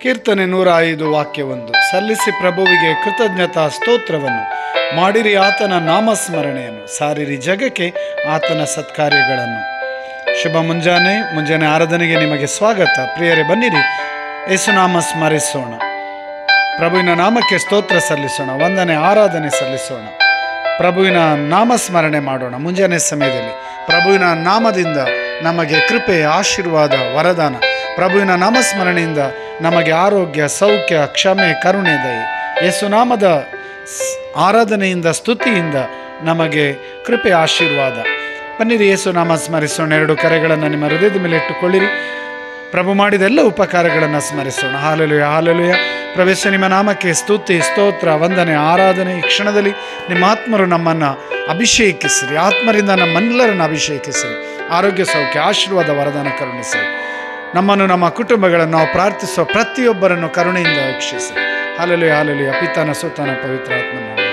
ಕೀರ್ತನೆ ನೂರ ಐದು ವಾಕ್ಯವೊಂದು ಸಲ್ಲಿಸಿ ಪ್ರಭುವಿಗೆ ಕೃತಜ್ಞತಾ ಸ್ತೋತ್ರವನ್ನು ಮಾಡಿರಿ ಆತನ ನಾಮಸ್ಮರಣೆಯನ್ನು ಸಾರಿರಿ ಜಗಕ್ಕೆ ಆತನ ಸತ್ಕಾರ್ಯಗಳನ್ನು ಶುಭ ಮುಂಜಾನೆ ಮುಂಜಾನೆ ಆರಾಧನೆಗೆ ನಿಮಗೆ ಸ್ವಾಗತ ಪ್ರಿಯರೇ ಬನ್ನಿರಿ ಯೇಸುನಾಮ ಸ್ಮರಿಸೋಣ ಪ್ರಭುವಿನ ನಾಮಕ್ಕೆ ಸ್ತೋತ್ರ ಸಲ್ಲಿಸೋಣ ವಂದನೆ ಆರಾಧನೆ ಸಲ್ಲಿಸೋಣ ಪ್ರಭುವಿನ ನಾಮಸ್ಮರಣೆ ಮಾಡೋಣ ಮುಂಜಾನೆ ಸಮಯದಲ್ಲಿ ಪ್ರಭುವಿನ ನಾಮದಿಂದ ನಮಗೆ ಕೃಪೆ ಆಶೀರ್ವಾದ ವರದಾನ ಪ್ರಭುವಿನ ನಾಮಸ್ಮರಣೆಯಿಂದ ನಮಗೆ ಆರೋಗ್ಯ ಸೌಖ್ಯ ಕ್ಷಮೆ ಕರುಣೆ ದಯೆ ಯೇಸುನಾಮದ ಸ್- ಆರಾಧನೆಯಿಂದ ಸ್ತುತಿಯಿಂದ ನಮಗೆ ಕೃಪೆ ಆಶೀರ್ವಾದ ಬನ್ನಿರಿ ಯೇಸು ನಾಮ ಸ್ಮರಿಸೋಣ ಎರಡು ಕರೆಗಳನ್ನು ನಿಮ್ಮ ಹೃದಯದ ಮೇಲೆ ಇಟ್ಟುಕೊಳ್ಳಿರಿ ಪ್ರಭು ಮಾಡಿದ ಎಲ್ಲ ಉಪಕಾರಗಳನ್ನು ಸ್ಮರಿಸೋಣ ಹಾಲೆಲುಯ ಹಾಲೆಲುಯ ಪ್ರವೇಶ ನಿಮ್ಮ ನಾಮಕ್ಕೆ ಸ್ತುತಿ ಸ್ತೋತ್ರ ವಂದನೆ ಆರಾಧನೆ ಈ ಕ್ಷಣದಲ್ಲಿ ನಿಮ್ಮ ಆತ್ಮರು ನಮ್ಮನ್ನು ಅಭಿಷೇಕಿಸಿರಿ ಆತ್ಮರಿಂದ ನಮ್ಮೆಲ್ಲರನ್ನು ಅಭಿಷೇಕಿಸಿರಿ ಆರೋಗ್ಯ ಸೌಖ್ಯ ಆಶೀರ್ವಾದ ವರದಾನ ಕರುಣಿಸಿರಿ ನಮ್ಮನ್ನು ನಮ್ಮ ಕುಟುಂಬಗಳನ್ನು ನಾವು ಪ್ರಾರ್ಥಿಸುವ ಪ್ರತಿಯೊಬ್ಬರನ್ನು ಕರುಣೆಯಿಂದ ವೀಕ್ಷಿಸಿ ಹಾಲೆಲುಯ ಹಾಲೆಲುಯ ಪಿತನ ಸುತನ ಪವಿತ್ರ ಆತ್ಮನ